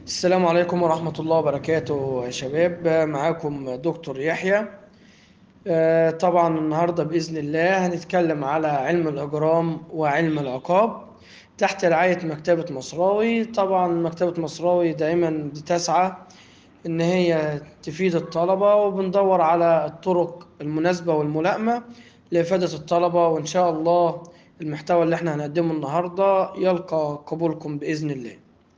السلام عليكم ورحمة الله وبركاته يا شباب معاكم دكتور يحيى آه، طبعا النهاردة بإذن الله هنتكلم على علم الإجرام وعلم العقاب تحت رعاية مكتبة مصراوي طبعا مكتبة مصراوي دائما بتسعى إن هي تفيد الطلبة وبندور على الطرق المناسبة والملائمة لإفادة الطلبة وإن شاء الله المحتوى اللي احنا هنقدمه النهاردة يلقى قبولكم بإذن الله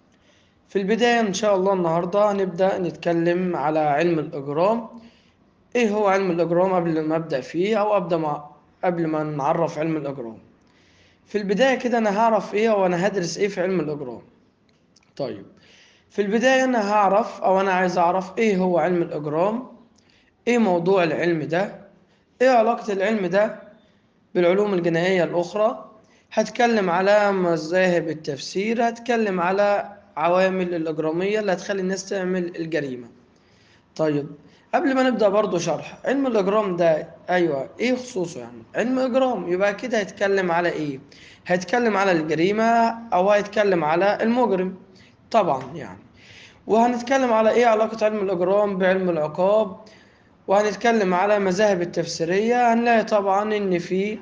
في البداية إن شاء الله النهاردة هنبدأ نتكلم على علم الإجرام إيه هو علم الإجرام قبل ما أبدأ فيه أو أبدأ مع قبل ما نعرف علم الإجرام في البداية كده أنا هعرف إيه أو أنا هدرس إيه في علم الإجرام طيب في البداية أنا هعرف أو أنا عايز أعرف إيه هو علم الإجرام إيه موضوع العلم ده إيه علاقة العلم ده بالعلوم الجنائية الأخرى هتكلم على مذاهب التفسير هتكلم على عوامل الإجرامية اللي هتخلي الناس تعمل الجريمة طيب قبل ما نبدأ برضو شرح علم الإجرام ده أيوة إيه خصوصه يعني علم إجرام يبقى كده هيتكلم على إيه هيتكلم على الجريمة أو هيتكلم على المجرم طبعا يعني وهنتكلم على إيه علاقة علم الإجرام بعلم العقاب وهنتكلم على مذاهب التفسيرية هنلاقي طبعا إن في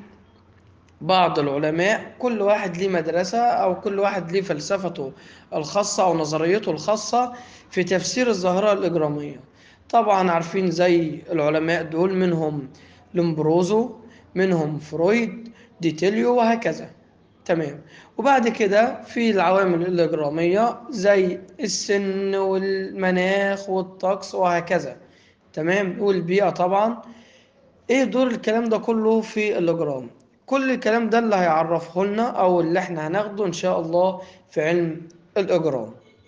بعض العلماء كل واحد ليه مدرسة أو كل واحد ليه فلسفته الخاصة أو نظريته الخاصة في تفسير الظاهرة الإجرامية طبعا عارفين زي العلماء دول منهم لومبروزو منهم فرويد ديتيليو وهكذا تمام وبعد كده في العوامل الإجرامية زي السن والمناخ والطقس وهكذا تمام والبيئة طبعا ايه دور الكلام ده كله في الإجرام كل الكلام ده اللي هيعرفه لنا او اللي احنا هناخده ان شاء الله في علم الاجرام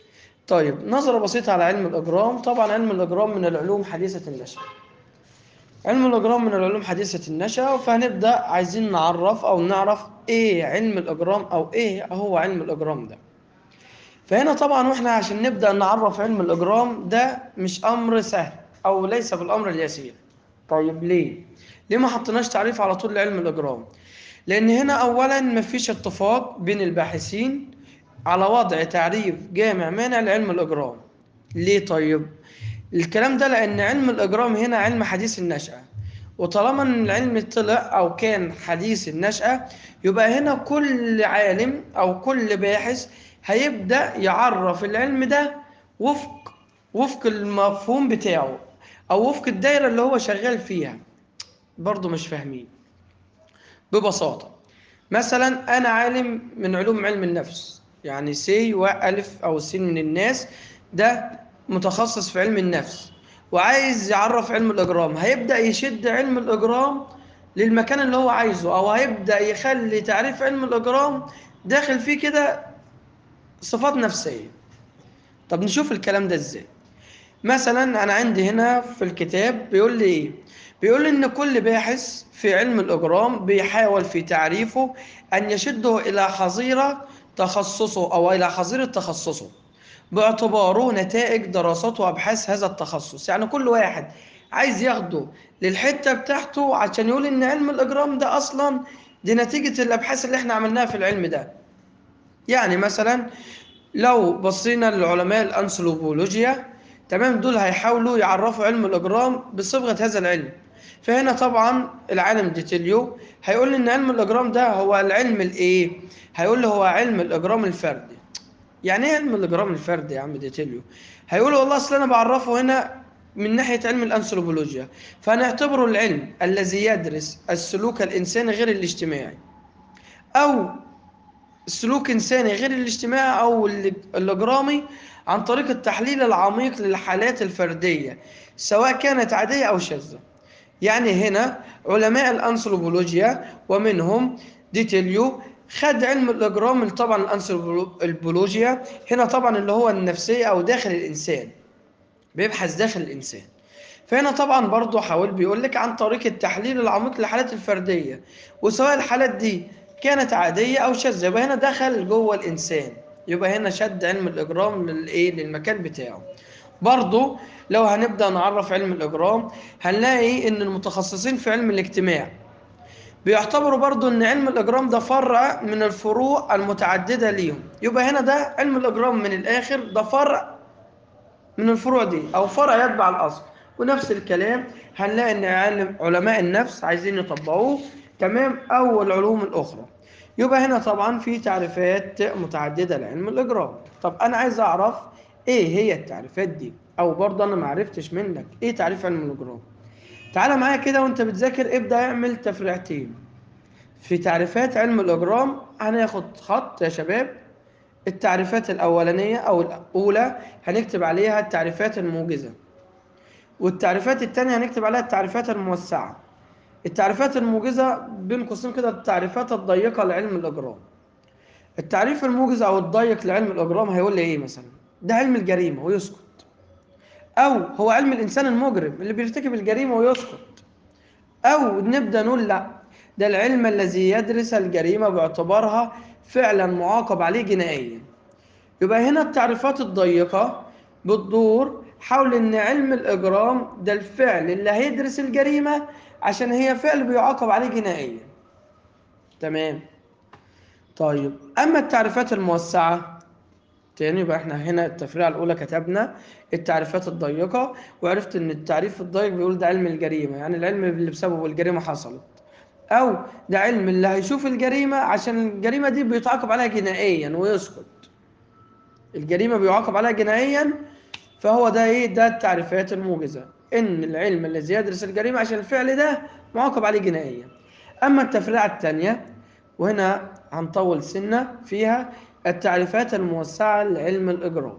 طيب نظرة بسيطة على علم الاجرام طبعا علم الاجرام من العلوم حديثة النشأة علم الاجرام من العلوم حديثة النشأة فهنبدأ عايزين نعرف او نعرف ايه علم الاجرام او ايه هو علم الاجرام ده فهنا طبعا واحنا عشان نبدأ نعرف علم الاجرام ده مش امر سهل او ليس بالامر اليسير طيب ليه ليه ما حطيناش تعريف على طول لعلم الاجرام لأن هنا أولا مفيش اتفاق بين الباحثين على وضع تعريف جامع مانع لعلم الإجرام ليه طيب؟ الكلام ده لأن علم الإجرام هنا علم حديث النشأة وطالما ان العلم طلع او كان حديث النشأة يبقى هنا كل عالم او كل باحث هيبدأ يعرف العلم ده وفق وفق المفهوم بتاعه او وفق الدايرة اللي هو شغال فيها برضه مش فاهمين ببساطة مثلا أنا عالم من علوم علم النفس يعني سي وألف أو سين من الناس ده متخصص في علم النفس وعايز يعرف علم الإجرام هيبدأ يشد علم الإجرام للمكان اللي هو عايزه أو هيبدأ يخلي تعريف علم الإجرام داخل فيه كده صفات نفسية طب نشوف الكلام ده إزاي مثلا أنا عندي هنا في الكتاب بيقول لي إيه بيقول لي إن كل باحث في علم الإجرام بيحاول في تعريفه أن يشده إلى حظيرة تخصصه أو إلى حظيرة تخصصه باعتباره نتائج دراسات وأبحاث هذا التخصص يعني كل واحد عايز ياخده للحتة بتاعته عشان يقول إن علم الإجرام ده أصلا دي نتيجة الأبحاث اللي إحنا عملناها في العلم ده يعني مثلا لو بصينا للعلماء الأنثروبولوجيا تمام دول هيحاولوا يعرفوا علم الإجرام بصبغة هذا العلم فهنا طبعا العالم ديتيليو هيقول لي ان علم الاجرام ده هو العلم الايه هيقول لي هو علم الاجرام الفردي يعني ايه علم الاجرام الفردي يا عم ديتيليو هيقول والله اصل انا بعرفه هنا من ناحيه علم الانثروبولوجيا فنعتبره العلم الذي يدرس السلوك الانساني غير الاجتماعي او سلوك انساني غير الاجتماعي او الاجرامي عن طريق التحليل العميق للحالات الفرديه سواء كانت عاديه او شاذه يعني هنا علماء الأنثروبولوجيا ومنهم ديتيليو خد علم الإجرام طبعا الأنثروبولوجيا هنا طبعا اللي هو النفسية أو داخل الإنسان بيبحث داخل الإنسان فهنا طبعا برضه حاول بيقول لك عن طريق التحليل العميق للحالات الفردية وسواء الحالات دي كانت عادية أو شاذة يبقى هنا دخل جوه الإنسان يبقى هنا شد علم الإجرام للإيه للمكان بتاعه برضه لو هنبدأ نعرف علم الإجرام هنلاقي إن المتخصصين في علم الاجتماع بيعتبروا برضو ان علم الاجرام ده فرع من الفروع المتعدده ليهم يبقى هنا ده علم الاجرام من الاخر ده فرع من الفروع دي او فرع يتبع الاصل ونفس الكلام هنلاقي ان علم- علماء النفس عايزين يطبقوه تمام او العلوم الاخرى يبقى هنا طبعا في تعريفات متعدده لعلم الاجرام طب انا عايز اعرف ايه هي التعريفات دي او برضه انا ما عرفتش منك ايه تعريف علم الاجرام تعالى معايا كده وانت بتذاكر ابدا اعمل تفريعتين في تعريفات علم الاجرام هناخد خط يا شباب التعريفات الاولانيه او الاولى هنكتب عليها التعريفات الموجزه والتعريفات الثانيه هنكتب عليها التعريفات الموسعه التعريفات الموجزه بين قوسين كده التعريفات الضيقه لعلم الاجرام التعريف الموجز او الضيق لعلم الاجرام هيقول لي ايه مثلا ده علم الجريمه ويسكت او هو علم الانسان المجرم اللي بيرتكب الجريمه ويسكت او نبدا نقول لا ده العلم الذي يدرس الجريمه باعتبارها فعلا معاقب عليه جنائيا يبقى هنا التعريفات الضيقه بتدور حول ان علم الاجرام ده الفعل اللي هيدرس الجريمه عشان هي فعل بيعاقب عليه جنائيا تمام طيب اما التعريفات الموسعه تاني يبقى احنا هنا التفريعه الاولى كتبنا التعريفات الضيقه وعرفت ان التعريف الضيق بيقول ده علم الجريمه يعني العلم اللي بسببه الجريمه حصلت او ده علم اللي هيشوف الجريمه عشان الجريمه دي بيتعاقب عليها جنائيا ويسكت الجريمه بيعاقب عليها جنائيا فهو ده ايه ده التعريفات الموجزه ان العلم الذي يدرس الجريمه عشان الفعل ده معاقب عليه جنائيا اما التفريعه الثانيه وهنا هنطول سنه فيها التعريفات الموسعه لعلم الاجرام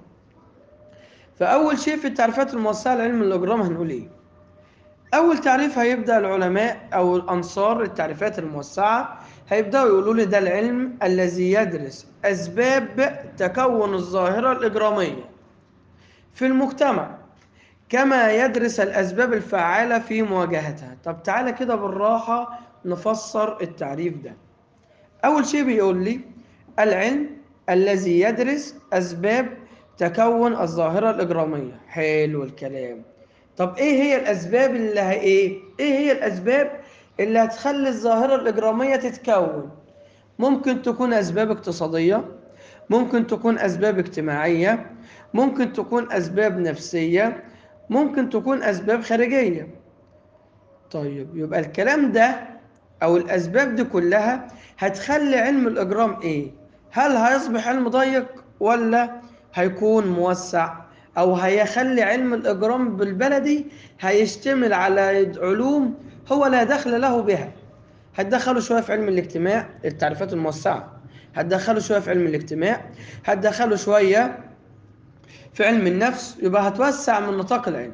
فاول شيء في التعريفات الموسعه لعلم الاجرام هنقول ايه اول تعريف هيبدا العلماء او الانصار التعريفات الموسعه هيبداوا يقولوا لي ده العلم الذي يدرس اسباب تكون الظاهره الاجراميه في المجتمع كما يدرس الاسباب الفعاله في مواجهتها طب تعالى كده بالراحه نفسر التعريف ده اول شيء بيقول لي العلم الذي يدرس اسباب تكون الظاهره الاجراميه حلو الكلام طب ايه هي الاسباب اللي ه... ايه ايه هي الاسباب اللي هتخلي الظاهره الاجراميه تتكون ممكن تكون اسباب اقتصاديه ممكن تكون اسباب اجتماعيه ممكن تكون اسباب نفسيه ممكن تكون اسباب خارجيه طيب يبقى الكلام ده او الاسباب دي كلها هتخلي علم الاجرام ايه هل هيصبح علم ضيق ولا هيكون موسع او هيخلي علم الاجرام بالبلدي هيشتمل على علوم هو لا دخل له بها هتدخله شويه في علم الاجتماع التعريفات الموسعه هتدخله شويه في علم الاجتماع هتدخله شويه في علم النفس يبقى هتوسع من نطاق العلم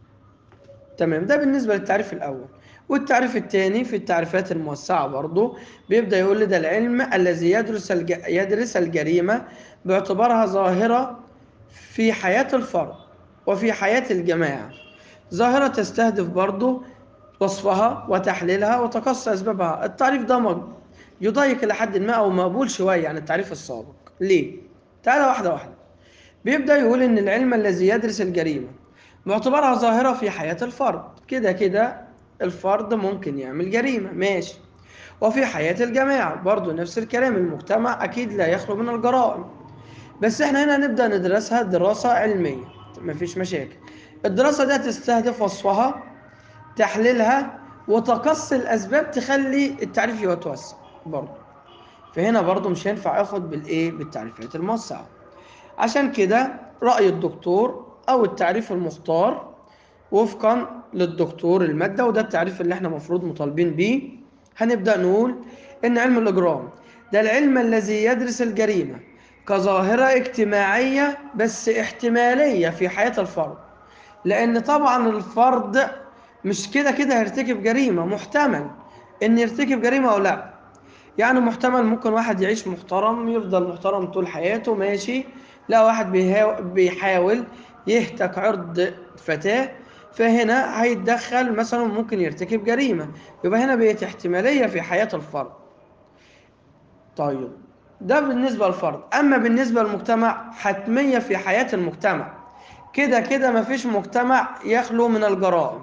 تمام ده بالنسبه للتعريف الاول والتعريف الثاني في التعريفات الموسعه برضه بيبدا يقول لي ده العلم الذي يدرس الج... يدرس الجريمه باعتبارها ظاهره في حياه الفرد وفي حياه الجماعه ظاهره تستهدف برضه وصفها وتحليلها وتقصي اسبابها التعريف ده مج... يضيق الى حد ما او مقبول شويه عن التعريف السابق ليه تعالى واحده واحده بيبدا يقول ان العلم الذي يدرس الجريمه باعتبارها ظاهره في حياه الفرد كده كده الفرد ممكن يعمل جريمه ماشي وفي حياه الجماعه برضه نفس الكلام المجتمع اكيد لا يخلو من الجرائم بس احنا هنا نبدا ندرسها دراسه علميه مفيش مشاكل الدراسه دي تستهدف وصفها تحليلها وتقصي الاسباب تخلي التعريف يتوسع برضه فهنا برضه مش هينفع اخد بالايه بالتعريفات الموسعه عشان كده راي الدكتور او التعريف المختار وفقا للدكتور الماده وده التعريف اللي احنا المفروض مطالبين بيه هنبدا نقول ان علم الاجرام ده العلم الذي يدرس الجريمه كظاهره اجتماعيه بس احتماليه في حياه الفرد لان طبعا الفرد مش كده كده هيرتكب جريمه محتمل ان يرتكب جريمه او لا يعني محتمل ممكن واحد يعيش محترم يفضل محترم طول حياته ماشي لا واحد بيحاول يهتك عرض فتاة فهنا هيتدخل مثلا ممكن يرتكب جريمة يبقى هنا بقت احتمالية في حياة الفرد طيب ده بالنسبة للفرد أما بالنسبة للمجتمع حتمية في حياة المجتمع كده كده مفيش مجتمع يخلو من الجرائم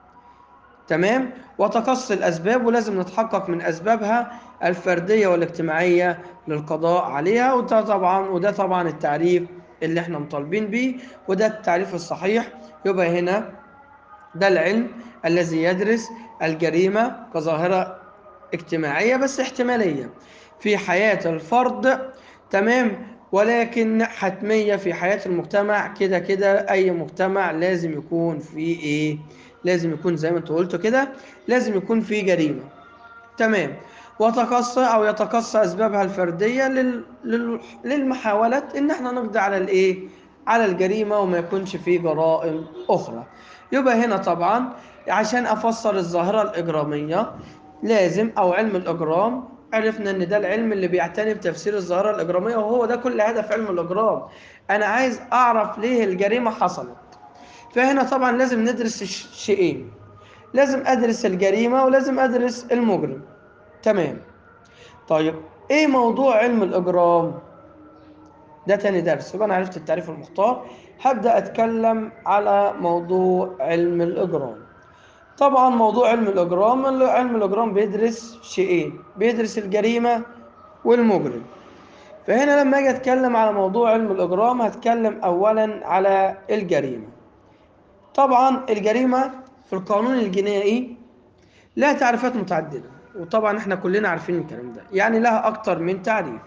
تمام وتقصي الأسباب ولازم نتحقق من أسبابها الفردية والاجتماعية للقضاء عليها وده طبعا وده طبعا التعريف اللي احنا مطالبين بيه وده التعريف الصحيح يبقى هنا ده العلم الذي يدرس الجريمة كظاهرة اجتماعية بس احتمالية في حياة الفرد تمام ولكن حتمية في حياة المجتمع كده كده أي مجتمع لازم يكون فيه إيه؟ لازم يكون زي ما انتوا قلتوا كده لازم يكون فيه جريمة تمام وتقصى أو يتقصى أسبابها الفردية لل... لل... للمحاولة إن احنا نقضي على الإيه؟ على الجريمة وما يكونش فيه جرائم أخرى يبقى هنا طبعا عشان أفسر الظاهرة الإجرامية لازم أو علم الإجرام عرفنا ان ده العلم اللي بيعتني بتفسير الظاهره الاجراميه وهو ده كل هدف علم الاجرام انا عايز اعرف ليه الجريمه حصلت فهنا طبعا لازم ندرس شيئين لازم ادرس الجريمه ولازم ادرس المجرم تمام طيب ايه موضوع علم الاجرام ده تاني درس يبقى انا عرفت التعريف المختار هبدا اتكلم على موضوع علم الاجرام طبعا موضوع علم الاجرام علم الاجرام بيدرس شيئين بيدرس الجريمه والمجرم فهنا لما اجي اتكلم على موضوع علم الاجرام هتكلم اولا على الجريمه طبعا الجريمه في القانون الجنائي لها تعريفات متعدده وطبعا احنا كلنا عارفين الكلام ده يعني لها اكتر من تعريف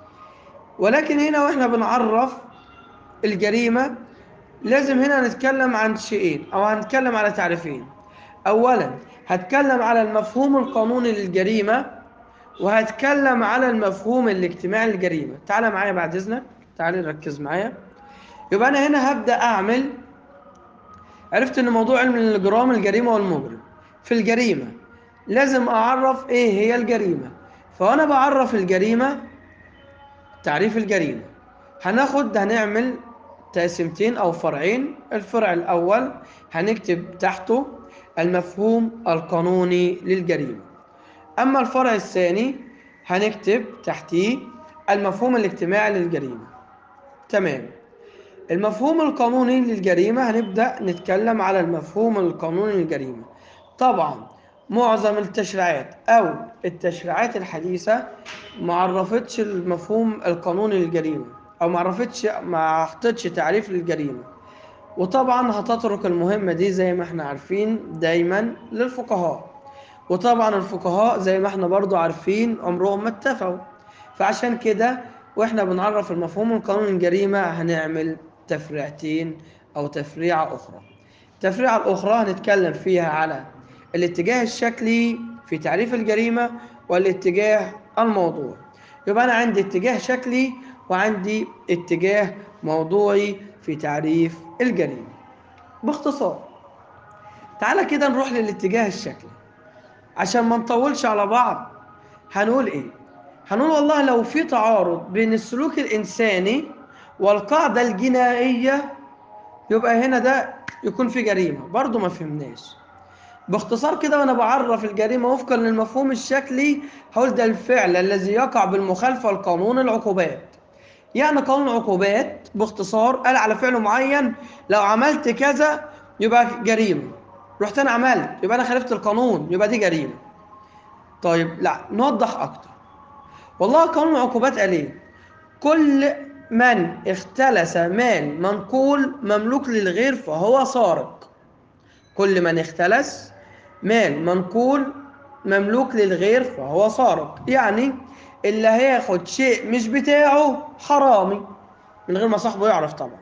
ولكن هنا واحنا بنعرف الجريمه لازم هنا نتكلم عن شيئين او هنتكلم على تعريفين اولا هتكلم على المفهوم القانوني للجريمه وهتكلم على المفهوم الاجتماعي للجريمه تعالى معايا بعد اذنك تعالى ركز معايا يبقى انا هنا هبدا اعمل عرفت ان موضوع علم الاجرام الجريمه والمجرم في الجريمه لازم اعرف ايه هي الجريمه فانا بعرف الجريمه تعريف الجريمه هناخد هنعمل تقسيمتين او فرعين الفرع الاول هنكتب تحته المفهوم القانوني للجريمة أما الفرع الثاني هنكتب تحتيه المفهوم الاجتماعي للجريمة تمام المفهوم القانوني للجريمة هنبدأ نتكلم على المفهوم القانوني للجريمة طبعا معظم التشريعات أو التشريعات الحديثة ما عرفتش المفهوم القانوني للجريمة أو ما عرفتش ما حطتش تعريف للجريمة وطبعا هتترك المهمة دي زي ما احنا عارفين دايما للفقهاء وطبعا الفقهاء زي ما احنا برضو عارفين عمرهم ما اتفقوا فعشان كده واحنا بنعرف المفهوم القانوني الجريمة هنعمل تفريعتين او تفريعة اخرى التفريعة الاخرى هنتكلم فيها على الاتجاه الشكلي في تعريف الجريمة والاتجاه الموضوعي يبقى انا عندي اتجاه شكلي وعندي اتجاه موضوعي في تعريف الجريمة باختصار تعالى كده نروح للاتجاه الشكلي عشان ما نطولش على بعض هنقول ايه هنقول والله لو في تعارض بين السلوك الانساني والقاعدة الجنائية يبقى هنا ده يكون في جريمة برضو ما فهمناش باختصار كده وانا بعرف الجريمة وفقا للمفهوم الشكلي هقول ده الفعل الذي يقع بالمخالفة لقانون العقوبات يعني قانون العقوبات باختصار قال على فعل معين لو عملت كذا يبقى جريمة رحت انا عملت يبقى انا خالفت القانون يبقى دي جريمة طيب لا نوضح اكتر والله قانون العقوبات قال ايه كل من اختلس مال منقول مملوك للغير فهو سارق كل من اختلس مال منقول مملوك للغير فهو سارق يعني اللي هياخد شيء مش بتاعه حرامي من غير ما صاحبه يعرف طبعا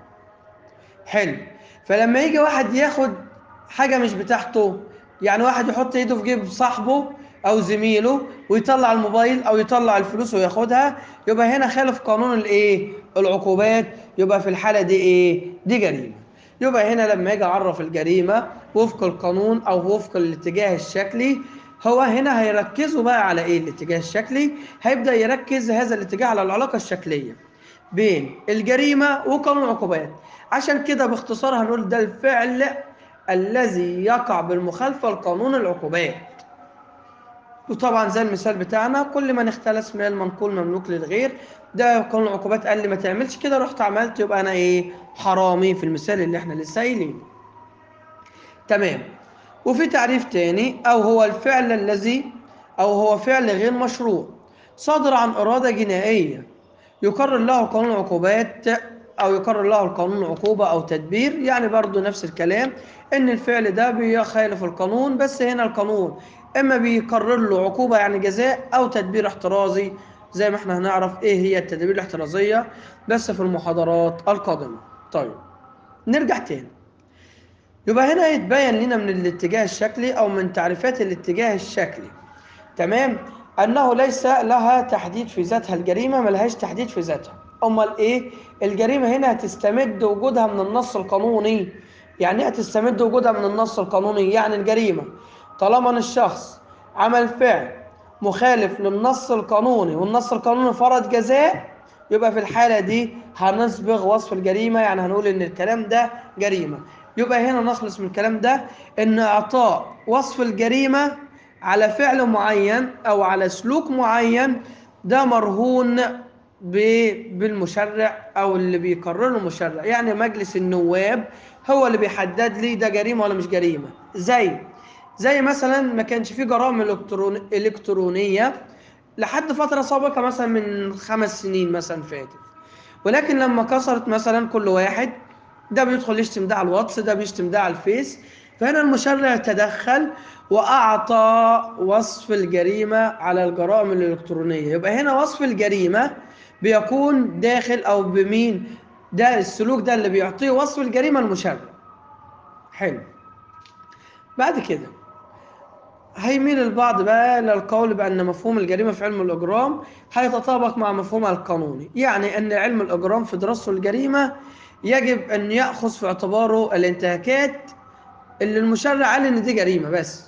حلو فلما يجي واحد ياخد حاجة مش بتاعته يعني واحد يحط ايده في جيب صاحبه او زميله ويطلع الموبايل او يطلع الفلوس وياخدها يبقى هنا خالف قانون الايه العقوبات يبقى في الحالة دي ايه دي جريمة يبقى هنا لما اجي اعرف الجريمة وفق القانون او وفق الاتجاه الشكلي هو هنا هيركزوا بقى على ايه الاتجاه الشكلي هيبدا يركز هذا الاتجاه على العلاقه الشكليه بين الجريمه وقانون العقوبات عشان كده باختصار هنقول ده الفعل الذي يقع بالمخالفه لقانون العقوبات وطبعا زي المثال بتاعنا كل من اختلس مال منقول مملوك للغير ده قانون العقوبات قال لي ما تعملش كده رحت عملت يبقى انا ايه حرامي في المثال اللي احنا لسه قايلينه تمام وفي تعريف تاني أو هو الفعل الذي أو هو فعل غير مشروع صادر عن إرادة جنائية يقرر له قانون العقوبات أو يقرر له القانون عقوبة أو تدبير يعني برضو نفس الكلام إن الفعل ده بيخالف القانون بس هنا القانون إما بيقرر له عقوبة يعني جزاء أو تدبير احترازي زي ما احنا هنعرف إيه هي التدابير الاحترازية بس في المحاضرات القادمة طيب نرجع تاني يبقى هنا يتبين لنا من الاتجاه الشكلي أو من تعريفات الاتجاه الشكلي تمام أنه ليس لها تحديد في ذاتها الجريمة ملهاش تحديد في ذاتها أمال إيه الجريمة هنا هتستمد وجودها من النص القانوني يعني إيه هتستمد وجودها من النص القانوني يعني الجريمة طالما أن الشخص عمل فعل مخالف للنص القانوني والنص القانوني فرض جزاء يبقى في الحالة دي هنصبغ وصف الجريمة يعني هنقول إن الكلام ده جريمة يبقى هنا نخلص من الكلام ده إن إعطاء وصف الجريمة على فعل معين أو على سلوك معين ده مرهون بالمشرع أو اللي بيقرره المشرع يعني مجلس النواب هو اللي بيحدد لي ده جريمة ولا مش جريمة زي زي مثلا ما كانش في جرائم إلكترون إلكترونية لحد فترة سابقة مثلا من خمس سنين مثلا فاتت ولكن لما كسرت مثلا كل واحد ده بيدخل يشتم ده على الواتس ده بيشتم ده على الفيس فهنا المشرع تدخل وأعطى وصف الجريمة على الجرائم الإلكترونية يبقى هنا وصف الجريمة بيكون داخل أو بمين ده السلوك ده اللي بيعطيه وصف الجريمة المشرع حلو بعد كده هيميل البعض بقى للقول بأن مفهوم الجريمة في علم الإجرام هيتطابق مع مفهومها القانوني يعني أن علم الإجرام في دراسته الجريمة يجب أن يأخذ في اعتباره الانتهاكات اللي المشرع قال إن دي جريمة بس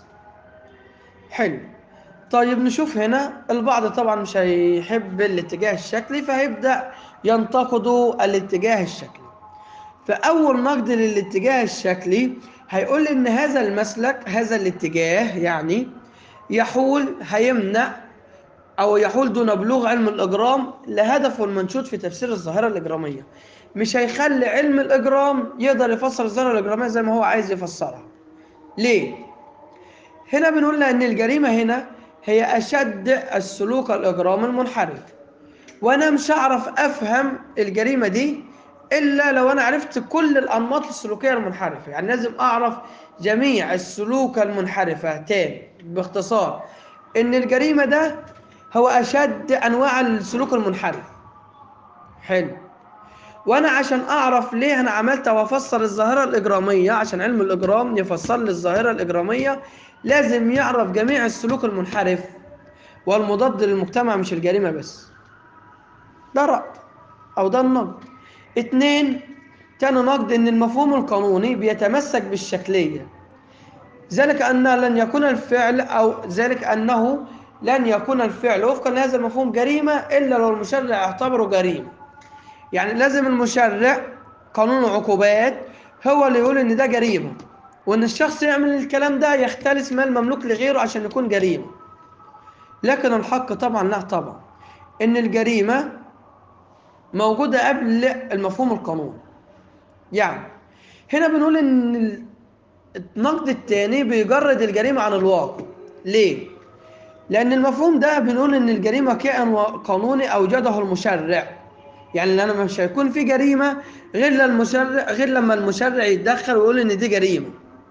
حلو طيب نشوف هنا البعض طبعا مش هيحب الاتجاه الشكلي فهيبدأ ينتقدوا الاتجاه الشكلي فأول نقد للاتجاه الشكلي هيقول إن هذا المسلك هذا الاتجاه يعني يحول هيمنع أو يحول دون بلوغ علم الإجرام لهدفه المنشود في تفسير الظاهرة الإجرامية مش هيخلي علم الإجرام يقدر يفسر الظاهرة الإجرامية زي ما هو عايز يفسرها ليه؟ هنا بنقول لأن الجريمة هنا هي أشد السلوك الإجرام المنحرف وأنا مش هعرف أفهم الجريمة دي إلا لو أنا عرفت كل الأنماط السلوكية المنحرفة يعني لازم أعرف جميع السلوك المنحرفة تاني باختصار إن الجريمة ده هو أشد أنواع السلوك المنحرف حلو وانا عشان اعرف ليه انا عملت وافسر الظاهره الاجراميه عشان علم الاجرام يفسر لي الظاهره الاجراميه لازم يعرف جميع السلوك المنحرف والمضاد للمجتمع مش الجريمه بس ده راي او ده النقد اتنين تاني نقد ان المفهوم القانوني بيتمسك بالشكليه ذلك ان لن يكون الفعل او ذلك انه لن يكون الفعل وفقا لهذا المفهوم جريمه الا لو المشرع اعتبره جريمه يعني لازم المشرع قانون العقوبات هو اللي يقول ان ده جريمه وان الشخص يعمل الكلام ده يختلس مال مملوك لغيره عشان يكون جريمه لكن الحق طبعا لا طبعا ان الجريمه موجوده قبل المفهوم القانوني يعني هنا بنقول ان النقد الثاني بيجرد الجريمه عن الواقع ليه لان المفهوم ده بنقول ان الجريمه كائن قانوني اوجده المشرع يعني لأن مش هيكون في جريمة غير لما المشرع غير لما المشرع يتدخل ويقول إن دي جريمة.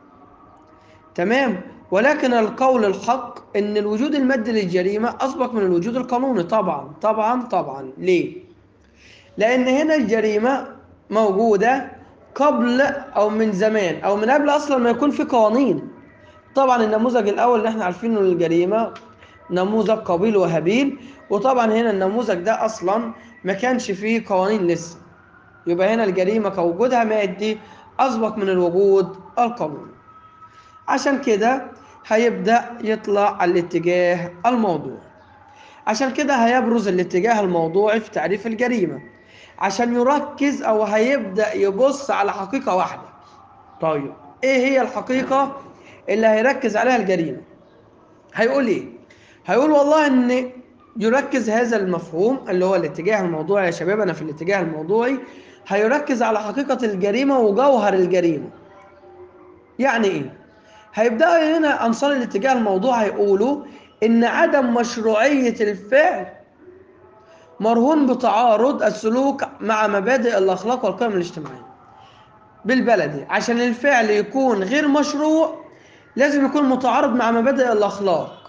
تمام؟ ولكن القول الحق إن الوجود المادي للجريمة أسبق من الوجود القانوني طبعا طبعا طبعا ليه؟ لأن هنا الجريمة موجودة قبل أو من زمان أو من قبل أصلا ما يكون في قوانين. طبعا النموذج الأول اللي احنا عارفينه للجريمة نموذج قابيل وهابيل وطبعا هنا النموذج ده أصلا ما كانش فيه قوانين لسه يبقى هنا الجريمة كوجودها مادي أسبق من الوجود القانوني عشان كده هيبدأ يطلع الاتجاه الموضوعي عشان كده هيبرز الاتجاه الموضوعي في تعريف الجريمة عشان يركز أو هيبدأ يبص على حقيقة واحدة طيب إيه هي الحقيقة اللي هيركز عليها الجريمة هيقول إيه هيقول والله إن يركز هذا المفهوم اللي هو الاتجاه الموضوعي يا شباب انا في الاتجاه الموضوعي هيركز على حقيقة الجريمة وجوهر الجريمة يعني ايه هيبدأوا هنا انصار الاتجاه الموضوعي هيقولوا ان عدم مشروعية الفعل مرهون بتعارض السلوك مع مبادئ الأخلاق والقيم الاجتماعية بالبلدي عشان الفعل يكون غير مشروع لازم يكون متعارض مع مبادئ الأخلاق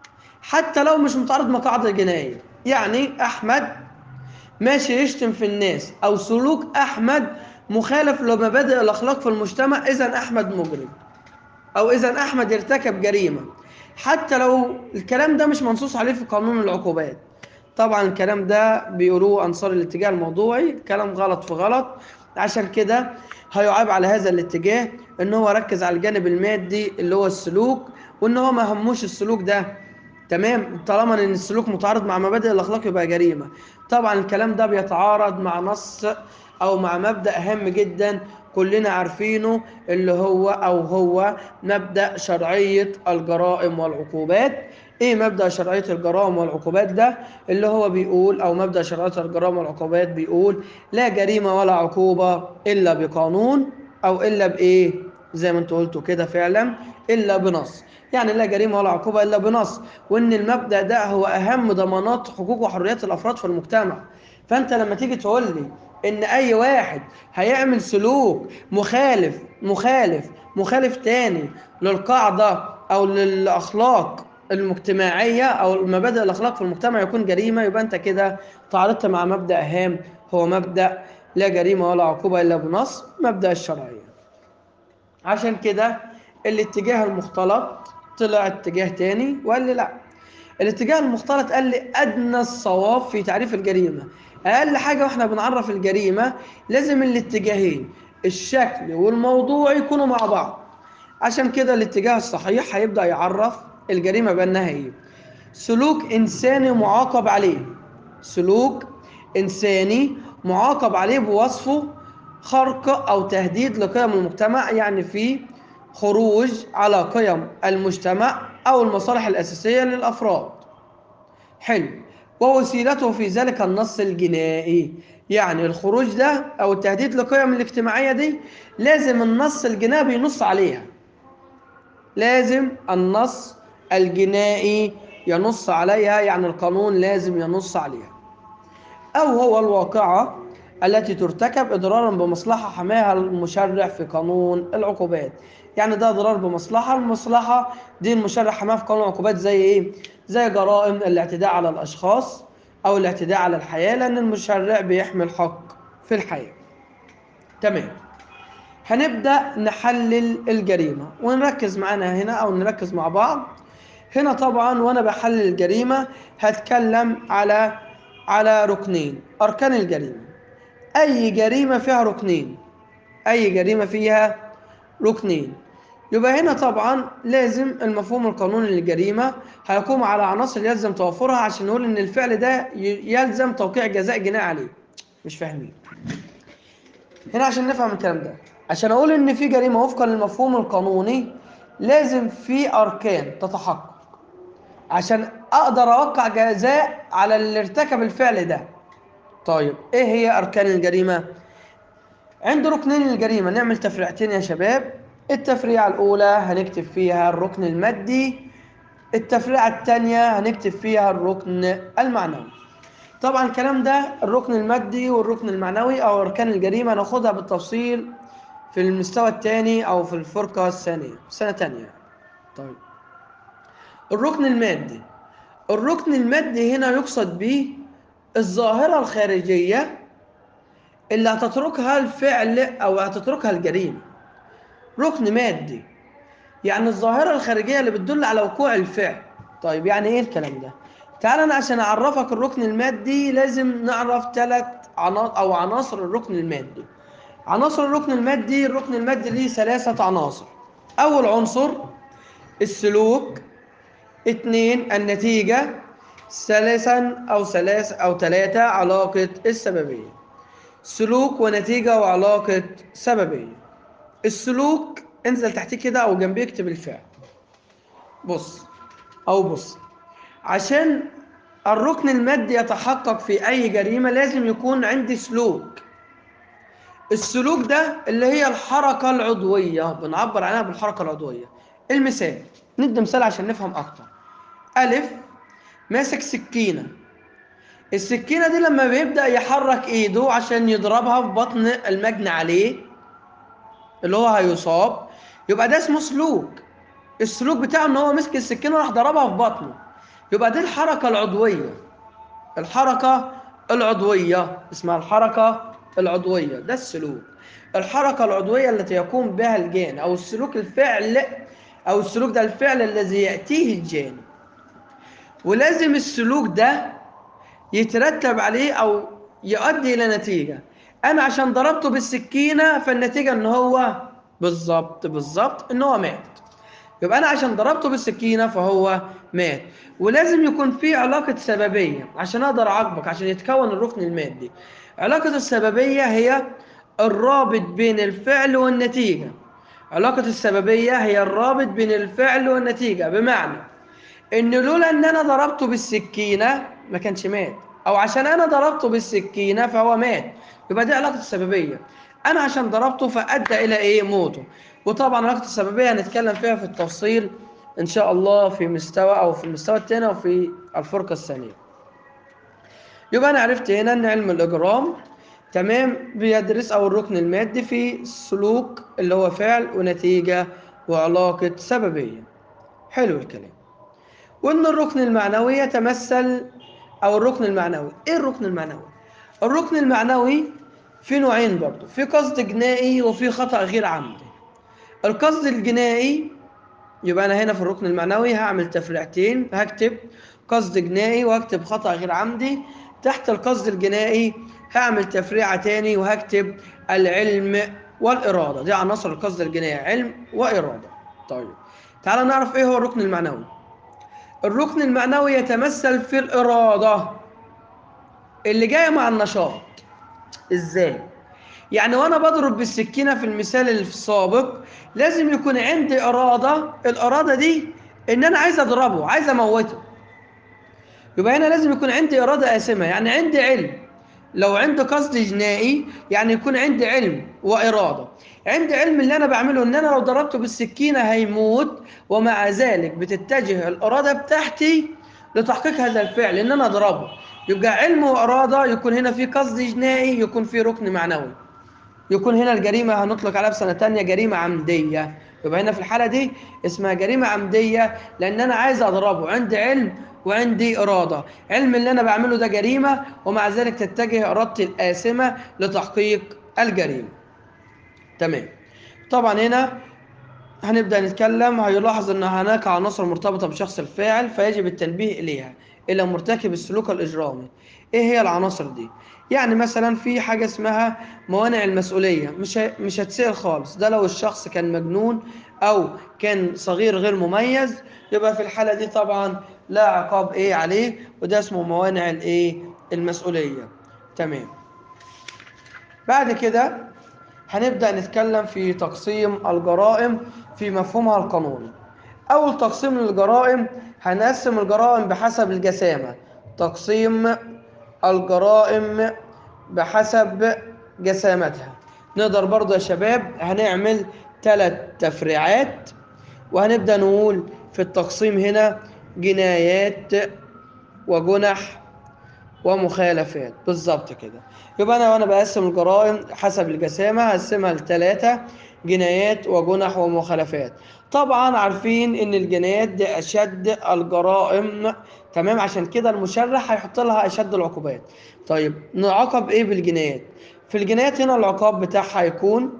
حتى لو مش متعارض مع قاعدة جنائية يعني أحمد ماشي يشتم في الناس أو سلوك أحمد مخالف لمبادئ الأخلاق في المجتمع إذا أحمد مجرم أو إذا أحمد ارتكب جريمة حتى لو الكلام ده مش منصوص عليه في قانون العقوبات طبعا الكلام ده بيقولوه أنصار الاتجاه الموضوعي كلام غلط في غلط عشان كده هيعاب على هذا الاتجاه ان هو ركز على الجانب المادي اللي هو السلوك وان هو ما هموش السلوك ده تمام طالما ان السلوك متعارض مع مبادئ الاخلاق يبقى جريمه طبعا الكلام ده بيتعارض مع نص او مع مبدا هام جدا كلنا عارفينه اللي هو او هو مبدا شرعيه الجرائم والعقوبات ايه مبدا شرعيه الجرائم والعقوبات ده اللي هو بيقول او مبدا شرعيه الجرائم والعقوبات بيقول لا جريمه ولا عقوبه الا بقانون او الا بايه زي ما انتوا قلتوا كده فعلا الا بنص يعني لا جريمه ولا عقوبه الا بنص وان المبدا ده هو اهم ضمانات حقوق وحريات الافراد في المجتمع فانت لما تيجي تقول لي ان اي واحد هيعمل سلوك مخالف مخالف مخالف تاني للقاعده او للاخلاق المجتمعيه او مبادئ الاخلاق في المجتمع يكون جريمه يبقى انت كده تعارضت مع مبدا هام هو مبدا لا جريمه ولا عقوبه الا بنص مبدا الشرعيه عشان كده الاتجاه المختلط طلع اتجاه تاني وقال لي لا الاتجاه المختلط قال لي ادنى الصواب في تعريف الجريمه اقل حاجه واحنا بنعرف الجريمه لازم الاتجاهين الشكل والموضوع يكونوا مع بعض عشان كده الاتجاه الصحيح هيبدا يعرف الجريمه بانها ايه سلوك انساني معاقب عليه سلوك انساني معاقب عليه بوصفه خرق او تهديد لقيم المجتمع يعني في خروج على قيم المجتمع او المصالح الاساسيه للافراد حلو ووسيلته في ذلك النص الجنائي يعني الخروج ده او التهديد للقيم الاجتماعيه دي لازم النص الجنائي ينص عليها لازم النص الجنائي ينص عليها يعني القانون لازم ينص عليها او هو الواقعه التي ترتكب اضرارا بمصلحه حماها المشرع في قانون العقوبات يعني ده ضرار بمصلحه المصلحه دي المشرع حماها في قانون العقوبات زي ايه زي جرائم الاعتداء على الاشخاص او الاعتداء على الحياه لان المشرع بيحمي الحق في الحياه تمام هنبدا نحلل الجريمه ونركز معانا هنا او نركز مع بعض هنا طبعا وانا بحلل الجريمه هتكلم على على ركنين اركان الجريمه اي جريمه فيها ركنين اي جريمه فيها ركنين يبقى هنا طبعا لازم المفهوم القانوني للجريمه هيقوم على عناصر يلزم توفرها عشان نقول ان الفعل ده يلزم توقيع جزاء جنائي عليه مش فاهمين هنا عشان نفهم الكلام ده عشان اقول ان في جريمه وفقا للمفهوم القانوني لازم في اركان تتحقق عشان اقدر اوقع جزاء على اللي ارتكب الفعل ده طيب ايه هي اركان الجريمه عند ركنين الجريمه نعمل تفريعتين يا شباب التفريعه الاولى هنكتب فيها الركن المادي التفريعه الثانيه هنكتب فيها الركن المعنوي طبعا الكلام ده الركن المادي والركن المعنوي او اركان الجريمه ناخدها بالتفصيل في المستوى الثاني او في الفرقه الثانيه سنه ثانيه طيب الركن المادي الركن المادي هنا يقصد به الظاهره الخارجيه اللي هتتركها الفعل او هتتركها الجريمه ركن مادي يعني الظاهره الخارجيه اللي بتدل على وقوع الفعل طيب يعني ايه الكلام ده تعال انا عشان اعرفك الركن المادي لازم نعرف ثلاث عناصر او عناصر الركن المادي عناصر الركن المادي الركن المادي ليه ثلاثه عناصر اول عنصر السلوك اثنين النتيجه ثالثا او ثلاث او ثلاثه علاقه السببيه سلوك ونتيجه وعلاقه سببيه السلوك انزل تحتيه كده او جنبيه اكتب الفعل بص او بص عشان الركن المادي يتحقق في اي جريمه لازم يكون عندي سلوك السلوك ده اللي هي الحركه العضويه بنعبر عنها بالحركه العضويه المثال ندي مثال عشان نفهم اكتر الف ماسك سكينه السكينة دي لما بيبدأ يحرك ايده عشان يضربها في بطن المجني عليه اللي هو هيصاب يبقى ده اسمه سلوك السلوك بتاعه ان هو مسك السكينة وراح ضربها في بطنه يبقى دي الحركة العضوية الحركة العضوية اسمها الحركة العضوية ده السلوك الحركة العضوية التي يقوم بها الجان أو السلوك الفعل أو السلوك ده الفعل الذي يأتيه الجان ولازم السلوك ده يترتب عليه أو يؤدي إلى نتيجة أنا عشان ضربته بالسكينة فالنتيجة إن هو بالظبط بالظبط إن هو مات يبقى أنا عشان ضربته بالسكينة فهو مات ولازم يكون في علاقة سببية عشان أقدر أعاقبك عشان يتكون الركن المادي علاقة السببية هي الرابط بين الفعل والنتيجة علاقة السببية هي الرابط بين الفعل والنتيجة بمعنى إن لولا إن أنا ضربته بالسكينة ما كانش مات أو عشان أنا ضربته بالسكينة فهو مات يبقى دي علاقة السببية أنا عشان ضربته فأدى إلى إيه موته وطبعا علاقة السببية هنتكلم فيها في التفصيل إن شاء الله في مستوى أو في المستوى الثاني أو في الفرقة الثانية يبقى أنا عرفت هنا إن علم الإجرام تمام بيدرس أو الركن المادي في سلوك اللي هو فعل ونتيجة وعلاقة سببية حلو الكلام وإن الركن المعنوي يتمثل أو الركن المعنوي إيه الركن المعنوي؟ الركن المعنوي في نوعين برضه في قصد جنائي وفي خطأ غير عمدي القصد الجنائي يبقى أنا هنا في الركن المعنوي هعمل تفريعتين هكتب قصد جنائي وهكتب خطأ غير عمدي تحت القصد الجنائي هعمل تفريعة تاني وهكتب العلم والإرادة دي عناصر القصد الجنائي علم وإرادة طيب تعال نعرف إيه هو الركن المعنوي الركن المعنوي يتمثل في الإرادة اللي جاية مع النشاط إزاي؟ يعني وأنا بضرب بالسكينة في المثال السابق لازم يكون عندي إرادة الإرادة دي إن أنا عايز أضربه عايز أموته يبقى هنا لازم يكون عندي إرادة قاسمة يعني عندي علم لو عندي قصد جنائي يعني يكون عندي علم وإرادة عندي علم اللي أنا بعمله إن أنا لو ضربته بالسكينة هيموت ومع ذلك بتتجه الإرادة بتاعتي لتحقيق هذا الفعل إن أنا أضربه يبقى علم وإرادة يكون هنا في قصد جنائي يكون في ركن معنوي يكون هنا الجريمة هنطلق عليها في سنة تانية جريمة عمدية يبقى هنا في الحالة دي اسمها جريمة عمدية لأن أنا عايز أضربه عندي علم وعندي إرادة علم اللي أنا بعمله ده جريمة ومع ذلك تتجه إرادتي القاسمة لتحقيق الجريمة تمام طبعا هنا هنبدأ نتكلم هيلاحظ أن هناك عناصر مرتبطة بشخص الفاعل فيجب التنبيه إليها إلى مرتكب السلوك الإجرامي إيه هي العناصر دي؟ يعني مثلا في حاجة اسمها موانع المسؤولية مش مش هتسأل خالص ده لو الشخص كان مجنون أو كان صغير غير مميز يبقى في الحالة دي طبعا لا عقاب إيه عليه وده اسمه موانع الإيه المسؤولية تمام بعد كده هنبدأ نتكلم في تقسيم الجرائم في مفهومها القانوني أول تقسيم للجرائم هنقسم الجرائم بحسب الجسامة تقسيم الجرائم بحسب جسامتها نقدر برضه يا شباب هنعمل ثلاث تفريعات وهنبدأ نقول في التقسيم هنا جنايات وجنح ومخالفات بالظبط كده يبقى انا وانا بقسم الجرائم حسب الجسامه هقسمها لثلاثه جنايات وجنح ومخالفات طبعا عارفين ان الجنايات دي اشد الجرائم تمام عشان كده المشرح هيحط لها اشد العقوبات طيب نعاقب ايه بالجنايات في الجنايات هنا العقاب بتاعها هيكون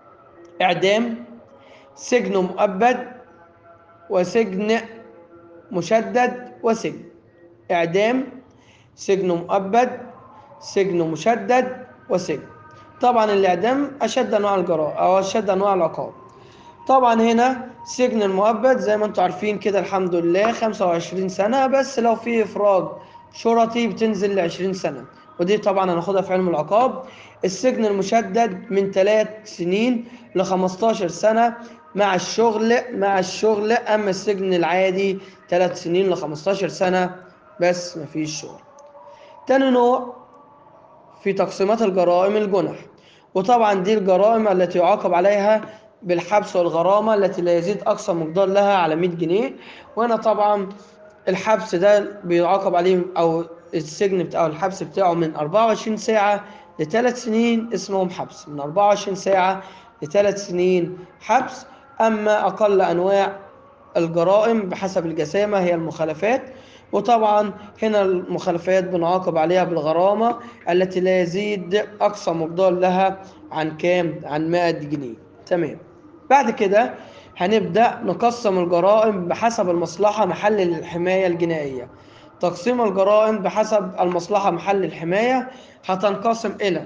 اعدام سجن مؤبد وسجن مشدد وسجن اعدام سجن مؤبد سجن مشدد وسجن طبعا الاعدام اشد انواع الجرائم او اشد انواع العقاب طبعا هنا سجن المؤبد زي ما انتم عارفين كده الحمد لله 25 سنه بس لو في افراج شرطي بتنزل ل 20 سنه ودي طبعا هناخدها في علم العقاب السجن المشدد من 3 سنين ل 15 سنه مع الشغل مع الشغل اما السجن العادي 3 سنين ل 15 سنه بس مفيش شغل تاني نوع في تقسيمات الجرائم الجنح وطبعا دي الجرائم التي يعاقب عليها بالحبس والغرامة التي لا يزيد أقصى مقدار لها على 100 جنيه وهنا طبعا الحبس ده بيعاقب عليه أو السجن بتاعه الحبس بتاعه من 24 ساعة لثلاث سنين اسمهم حبس من 24 ساعة لثلاث سنين حبس أما أقل أنواع الجرائم بحسب الجسامة هي المخالفات وطبعا هنا المخالفات بنعاقب عليها بالغرامة التي لا يزيد أقصى مقدار لها عن كام؟ عن 100 جنيه تمام بعد كده هنبدأ نقسم الجرائم بحسب المصلحة محل الحماية الجنائية تقسيم الجرائم بحسب المصلحة محل الحماية هتنقسم إلى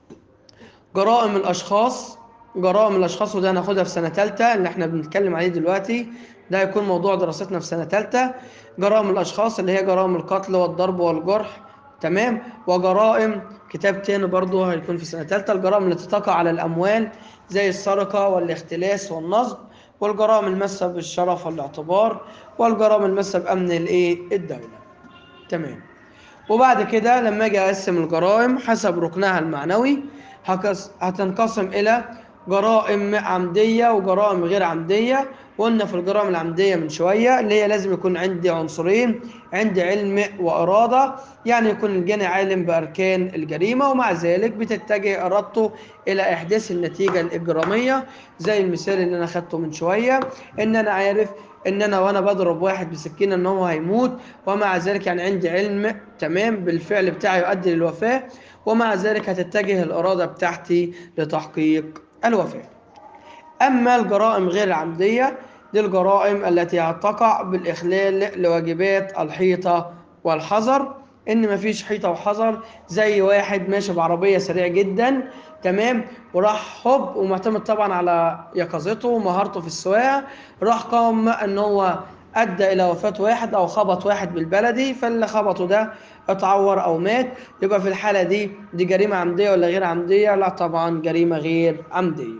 جرائم الأشخاص جرائم الأشخاص وده هناخدها في سنة تالتة اللي احنا بنتكلم عليه دلوقتي ده هيكون موضوع دراستنا في سنة تالتة جرائم الأشخاص اللي هي جرائم القتل والضرب والجرح تمام وجرائم كتاب تاني برضه هيكون في سنة تالتة الجرائم التي تقع على الأموال زي السرقة والاختلاس والنصب والجرائم الماسة بالشرف والاعتبار والجرائم الماسة بأمن الإيه الدولة تمام وبعد كده لما أجي أقسم الجرائم حسب ركنها المعنوي هكس- هتنقسم إلى جرائم عمدية وجرائم غير عمدية قلنا في الجرائم العمدية من شوية اللي هي لازم يكون عندي عنصرين عندي علم وإرادة يعني يكون الجاني عالم بأركان الجريمة ومع ذلك بتتجه إرادته إلى إحداث النتيجة الإجرامية زي المثال اللي أنا خدته من شوية إن أنا عارف إن أنا وأنا بضرب واحد بسكينة إن هو هيموت ومع ذلك يعني عندي علم تمام بالفعل بتاعي يؤدي للوفاة ومع ذلك هتتجه الإرادة بتاعتي لتحقيق الوفاة أما الجرائم غير العمدية دي الجرائم التي تقع بالإخلال لواجبات الحيطة والحذر إن مفيش حيطة وحذر زي واحد ماشي بعربية سريع جدا تمام وراح هوب ومعتمد طبعا على يقظته ومهارته في السواقة راح قام إن هو أدى إلى وفاة واحد أو خبط واحد بالبلدي فاللي خبطه ده اتعور أو مات يبقى في الحالة دي دي جريمة عمدية ولا غير عمدية؟ لا طبعا جريمة غير عمدية.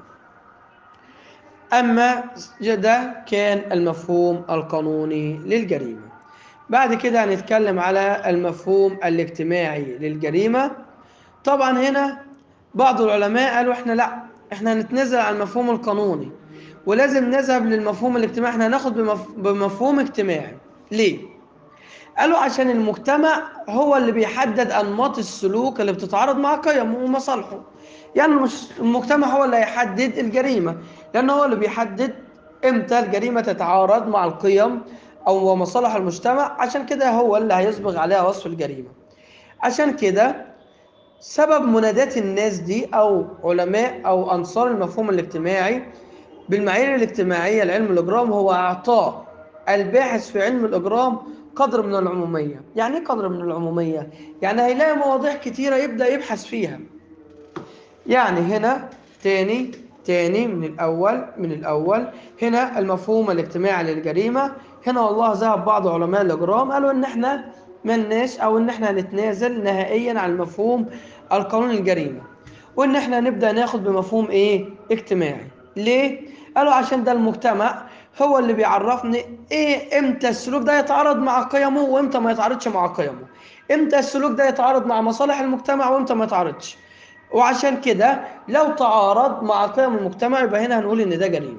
أما ده كان المفهوم القانوني للجريمة بعد كده هنتكلم على المفهوم الاجتماعي للجريمة طبعا هنا بعض العلماء قالوا احنا لا احنا هنتنازل عن المفهوم القانوني ولازم نذهب للمفهوم الاجتماعي احنا هناخد بمف... بمفهوم اجتماعي ليه؟ قالوا عشان المجتمع هو اللي بيحدد أنماط السلوك اللي بتتعارض مع قيمه ومصالحه يعني مش المجتمع هو اللي هيحدد الجريمة لأن هو اللي بيحدد إمتى الجريمة تتعارض مع القيم أو مصالح المجتمع عشان كده هو اللي هيصبغ عليها وصف الجريمة عشان كده سبب منادات الناس دي أو علماء أو أنصار المفهوم الاجتماعي بالمعايير الاجتماعية لعلم الإجرام هو إعطاء الباحث في علم الإجرام قدر من العمومية يعني ايه قدر من العمومية؟ يعني هيلاقي مواضيع كتيرة يبدأ يبحث فيها يعني هنا تاني تاني من الأول من الأول هنا المفهوم الاجتماعي للجريمة هنا والله ذهب بعض علماء الإجرام قالوا إن إحنا ملناش أو إن إحنا هنتنازل نهائيا عن المفهوم القانوني الجريمة وإن إحنا نبدأ ناخد بمفهوم إيه؟ اجتماعي ليه؟ قالوا عشان ده المجتمع هو اللي بيعرفني ايه امتى السلوك ده يتعارض مع قيمه وامتى ما يتعارضش مع قيمه امتى السلوك ده يتعارض مع مصالح المجتمع وامتى ما يتعارضش وعشان كده لو تعارض مع قيم المجتمع يبقى هنا هنقول ان ده جريمه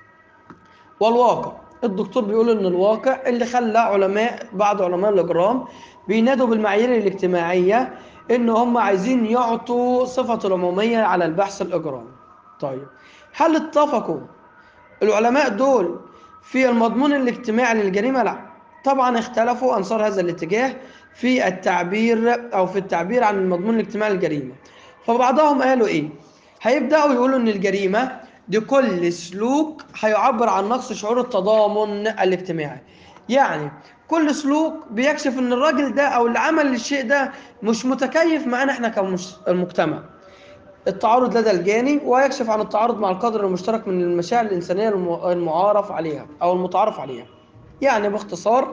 والواقع الدكتور بيقول ان الواقع اللي خلى علماء بعض علماء الاجرام بينادوا بالمعايير الاجتماعيه ان هم عايزين يعطوا صفه العموميه على البحث الاجرامي طيب هل اتفقوا العلماء دول في المضمون الاجتماعي للجريمة لا طبعا اختلفوا أنصار هذا الاتجاه في التعبير أو في التعبير عن المضمون الاجتماعي للجريمة فبعضهم قالوا إيه هيبدأوا يقولوا إن الجريمة دي كل سلوك هيعبر عن نقص شعور التضامن الاجتماعي يعني كل سلوك بيكشف ان الراجل ده او اللي عمل الشيء ده مش متكيف معانا احنا كمجتمع التعارض لدى الجاني ويكشف عن التعارض مع القدر المشترك من المشاعر الإنسانية المعارف عليها أو المتعارف عليها يعني باختصار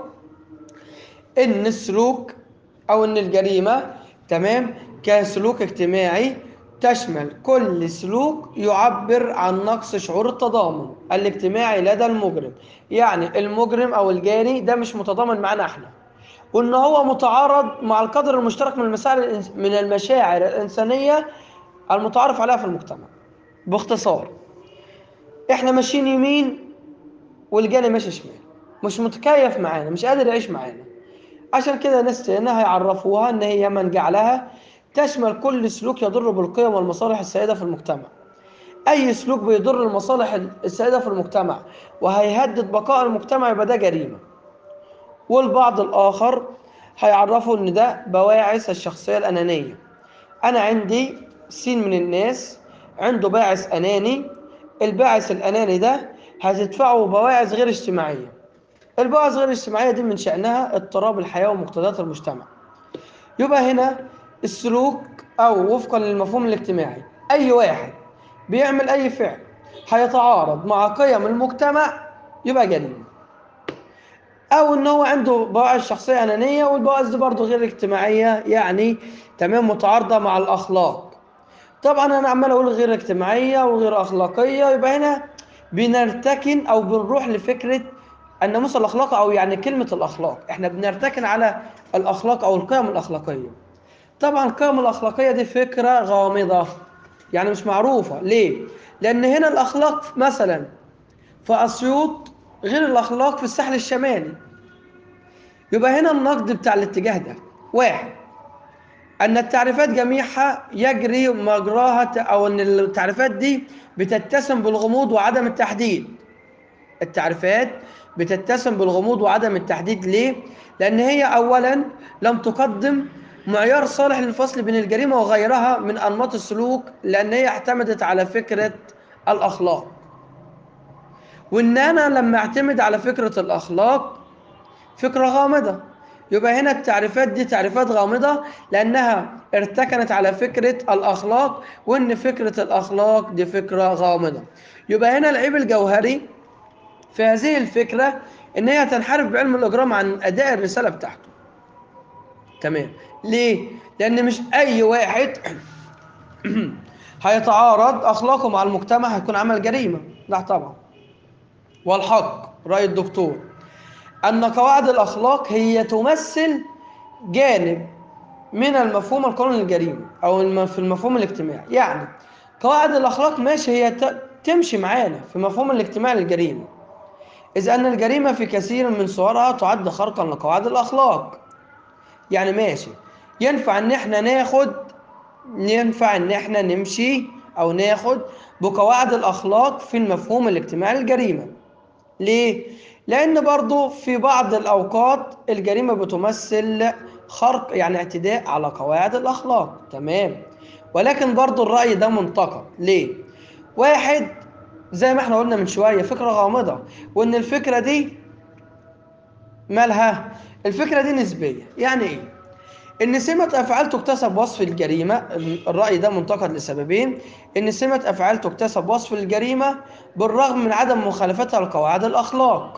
إن السلوك أو إن الجريمة تمام كسلوك اجتماعي تشمل كل سلوك يعبر عن نقص شعور التضامن الاجتماعي لدى المجرم يعني المجرم أو الجاني ده مش متضامن معانا احنا وإن هو متعارض مع القدر المشترك من المشاعر من المشاعر الإنسانية المتعارف عليها في المجتمع باختصار احنا ماشيين يمين والجاني ماشي شمال مش متكيف معانا مش قادر يعيش معانا عشان كده ناس هنا هيعرفوها ان هي من جعلها تشمل كل سلوك يضر بالقيم والمصالح السائده في المجتمع اي سلوك بيضر المصالح السائده في المجتمع وهيهدد بقاء المجتمع يبقى ده جريمه والبعض الاخر هيعرفوا ان ده بواعث الشخصيه الانانيه انا عندي سين من الناس عنده باعث اناني الباعث الاناني ده هتدفعه بواعث غير اجتماعيه البواعث غير الاجتماعيه دي من شانها اضطراب الحياه ومقتضيات المجتمع يبقى هنا السلوك او وفقا للمفهوم الاجتماعي اي واحد بيعمل اي فعل هيتعارض مع قيم المجتمع يبقى جريمه او ان هو عنده بواعث شخصيه انانيه والبواعث دي برضه غير اجتماعيه يعني تمام متعارضه مع الاخلاق طبعا انا عمال اقول غير اجتماعيه وغير اخلاقيه يبقى هنا بنرتكن او بنروح لفكره الناموس الاخلاقي او يعني كلمه الاخلاق احنا بنرتكن على الاخلاق او القيم الاخلاقيه طبعا القيم الاخلاقيه دي فكره غامضه يعني مش معروفه ليه لان هنا الاخلاق مثلا في اسيوط غير الاخلاق في الساحل الشمالي يبقى هنا النقد بتاع الاتجاه ده واحد ان التعريفات جميعها يجري مجراها او ان التعريفات دي بتتسم بالغموض وعدم التحديد التعريفات بتتسم بالغموض وعدم التحديد ليه لان هي اولا لم تقدم معيار صالح للفصل بين الجريمه وغيرها من انماط السلوك لان هي اعتمدت على فكره الاخلاق وان انا لما اعتمد على فكره الاخلاق فكره غامضه يبقى هنا التعريفات دي تعريفات غامضه لانها ارتكنت على فكره الاخلاق وان فكره الاخلاق دي فكره غامضه يبقى هنا العيب الجوهري في هذه الفكره ان هي تنحرف بعلم الاجرام عن اداء الرساله بتاعته تمام ليه لان مش اي واحد هيتعارض اخلاقه مع المجتمع هيكون عمل جريمه لا طبعا والحق راي الدكتور ان قواعد الاخلاق هي تمثل جانب من المفهوم القانوني للجريمه او في المفهوم الاجتماعي يعني قواعد الاخلاق ماشي هي تمشي معانا في مفهوم الاجتماع للجريمه إذ أن الجريمة في كثير من صورها تعد خرقا لقواعد الأخلاق يعني ماشي ينفع إن إحنا ناخد ينفع إن إحنا نمشي أو ناخد بقواعد الأخلاق في المفهوم الاجتماعي للجريمة ليه؟ لأن برضو في بعض الأوقات الجريمة بتمثل خرق يعني اعتداء على قواعد الأخلاق تمام ولكن برضو الرأي ده منتقد ليه؟ واحد زي ما احنا قلنا من شويه فكره غامضه وان الفكره دي مالها الفكره دي نسبيه يعني ايه ان سمه افعال تكتسب وصف الجريمه الراي ده منتقد لسببين ان سمه افعال تكتسب وصف الجريمه بالرغم من عدم مخالفتها لقواعد الاخلاق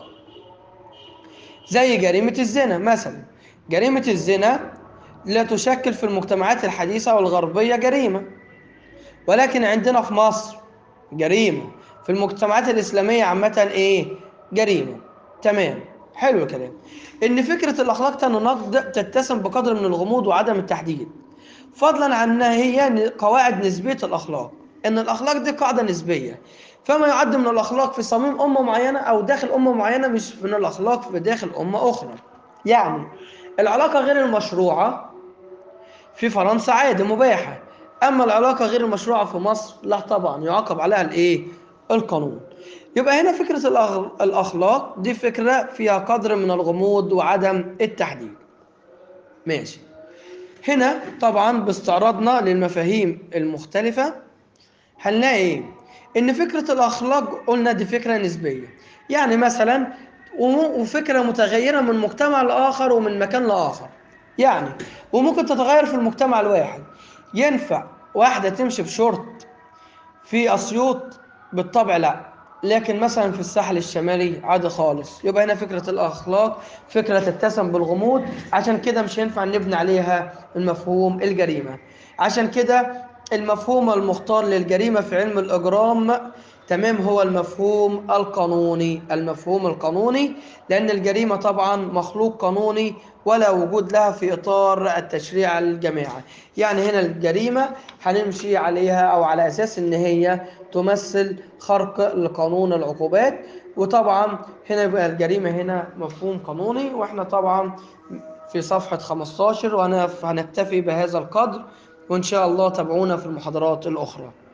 زي جريمه الزنا مثلا جريمه الزنا لا تشكل في المجتمعات الحديثه والغربيه جريمه ولكن عندنا في مصر جريمه في المجتمعات الإسلامية عامة إيه؟ جريمة تمام حلو الكلام إن فكرة الأخلاق تنقد تتسم بقدر من الغموض وعدم التحديد فضلا عن أنها هي قواعد نسبية الأخلاق إن الأخلاق دي قاعدة نسبية فما يعد من الأخلاق في صميم أمة معينة أو داخل أمة معينة مش من الأخلاق في داخل أمة أخرى يعني العلاقة غير المشروعة في فرنسا عادي مباحة أما العلاقة غير المشروعة في مصر لا طبعا يعاقب عليها الإيه؟ القانون يبقى هنا فكرة الأخلاق دي فكرة فيها قدر من الغموض وعدم التحديد ماشي هنا طبعا باستعراضنا للمفاهيم المختلفة هنلاقي ايه ان فكرة الأخلاق قلنا دي فكرة نسبية يعني مثلا وفكرة متغيرة من مجتمع لآخر ومن مكان لآخر يعني وممكن تتغير في المجتمع الواحد ينفع واحدة تمشي بشورت في أسيوط بالطبع لا لكن مثلا في الساحل الشمالي عادي خالص يبقى هنا فكرة الأخلاق فكرة تتسم بالغموض عشان كده مش هينفع نبني عليها المفهوم الجريمة عشان كده المفهوم المختار للجريمة في علم الإجرام تمام هو المفهوم القانوني المفهوم القانوني لأن الجريمة طبعا مخلوق قانوني ولا وجود لها في إطار التشريع الجماعي يعني هنا الجريمة هنمشي عليها أو على أساس إن هي تمثل خرق لقانون العقوبات وطبعا هنا يبقى الجريمة هنا مفهوم قانوني وإحنا طبعا في صفحة 15 وهنكتفي بهذا القدر وإن شاء الله تابعونا في المحاضرات الأخرى